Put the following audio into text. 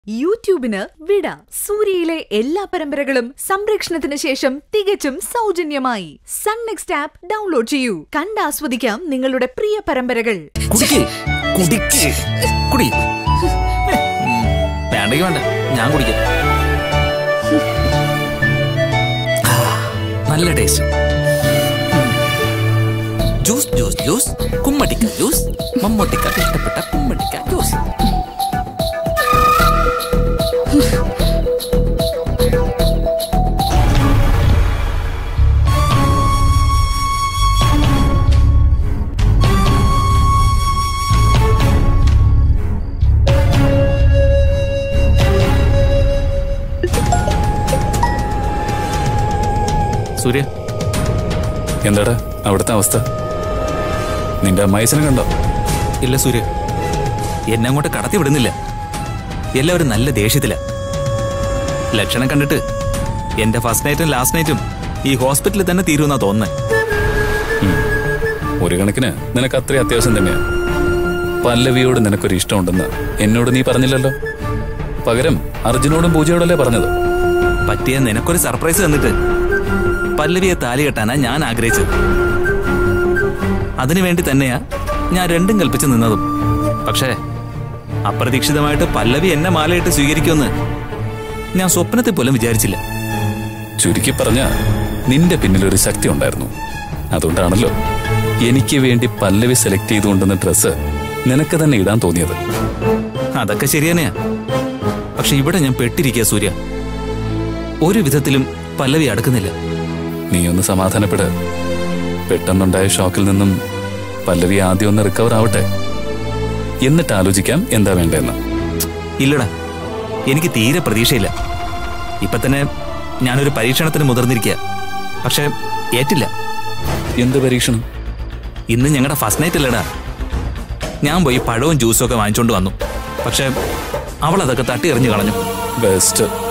യൂട്യൂബിന് വിട സൂര്യയിലെ എല്ലാ പരമ്പരകളും സംരക്ഷണത്തിന് ശേഷം തികച്ചും സൗജന്യമായി സൺ നെക്സ്റ്റ് ആപ്പ് ഡൗൺലോഡ് ചെയ്യൂ കണ്ടാസ്വദിക്കാം നിങ്ങളുടെ പ്രിയ പരമ്പരകൾ കുടിക്ക് കുടിക്ക് കുടി ഉം, വേണ്ടെങ്കി വേണ്ട ഞാൻ കുടിക്കാം ആ, നല്ല ടേസ്റ്റ് ജ്യൂസ് ജ്യൂസ് ജ്യൂസ് കുമ്മട്ടിക്ക ജ്യൂസ് മമ്മൂട്ടിക്ക ഇഷ്ടപ്പെട്ട കുമ്മട്ടിക്ക ജ്യൂസ് സൂര്യ എന്താടാ അവിടുത്തെ അവസ്ഥ നിന്റെ അമ്മായിച്ചനെ കണ്ടോ ഇല്ല സൂര്യ എന്നെ അങ്ങോട്ട് കടത്തി വിടുന്നില്ല എല്ലാവരും നല്ല ദേഷ്യത്തില ലക്ഷണം കണ്ടിട്ട് എന്റെ ഫസ്റ്റ് നൈറ്റും ലാസ്റ്റ് നൈറ്റും ഈ ഹോസ്പിറ്റലിൽ തന്നെ തീരുമെന്നാ തോന്നുന്നത് ഒരു കണക്കിന് നിനക്ക് അത്രയും അത്യാവശ്യം തന്നെയാ പല്ലവിയോട് നിനക്കൊരു ഇഷ്ടമുണ്ടെന്ന് എന്നോട് നീ പറഞ്ഞില്ലല്ലോ പകരം അർജുനോടും പൂജയോടല്ലേ പറഞ്ഞത് പറ്റിയ നിനക്കൊരു സർപ്രൈസ് തന്നിട്ട് പല്ലവിയെ താലി കെട്ടാനാ ഞാൻ ആഗ്രഹിച്ചത് അതിനുവേണ്ടി തന്നെയാ ഞാൻ രണ്ടും കൽപ്പിച്ച് നിന്നതും പക്ഷേ അപ്രതീക്ഷിതമായിട്ട് പല്ലവി എന്നെ മാലയിട്ട് സ്വീകരിക്കുമെന്ന് ഞാൻ സ്വപ്നത്തിൽ പോലും വിചാരിച്ചില്ല ചുരുക്കി പറഞ്ഞ നിന്റെ പിന്നിലൊരു ശക്തി ഉണ്ടായിരുന്നു അതുകൊണ്ടാണല്ലോ എനിക്ക് വേണ്ടി പല്ലവി സെലക്ട് ചെയ്തുകൊണ്ടുവന്ന ഡ്രസ്സ് നിനക്ക് തന്നെ ഇടാൻ തോന്നിയത് അതൊക്കെ ശരി തന്നെയാ പക്ഷെ ഇവിടെ ഞാൻ പെട്ടിരിക്കുക സൂര്യ ഒരു വിധത്തിലും പല്ലവി അടുക്കുന്നില്ല നീ ഒന്ന് സമാധാനപ്പെട് പെട്ടെന്നുണ്ടായ ഷോക്കിൽ നിന്നും പല്ലവി ആദ്യം ഒന്ന് റിക്കവർ ആവട്ടെ എന്നിട്ട് ആലോചിക്കാം എന്താ വേണ്ടതെന്ന് ഇല്ലടാ എനിക്ക് തീരെ പ്രതീക്ഷയില്ല ഇപ്പൊ തന്നെ ഞാനൊരു പരീക്ഷണത്തിന് മുതിർന്നിരിക്കുക പക്ഷെ ഏറ്റില്ല എന്ത് പരീക്ഷണം ഇന്ന് ഞങ്ങളുടെ ഫസ്റ്റ് നൈറ്റ് അല്ലടാ ഞാൻ പോയി പഴവും ജ്യൂസും ഒക്കെ വാങ്ങിച്ചോണ്ട് വന്നു പക്ഷെ അവൾ അതൊക്കെ തട്ടി എറിഞ്ഞു കളഞ്ഞു ബെസ്റ്റ്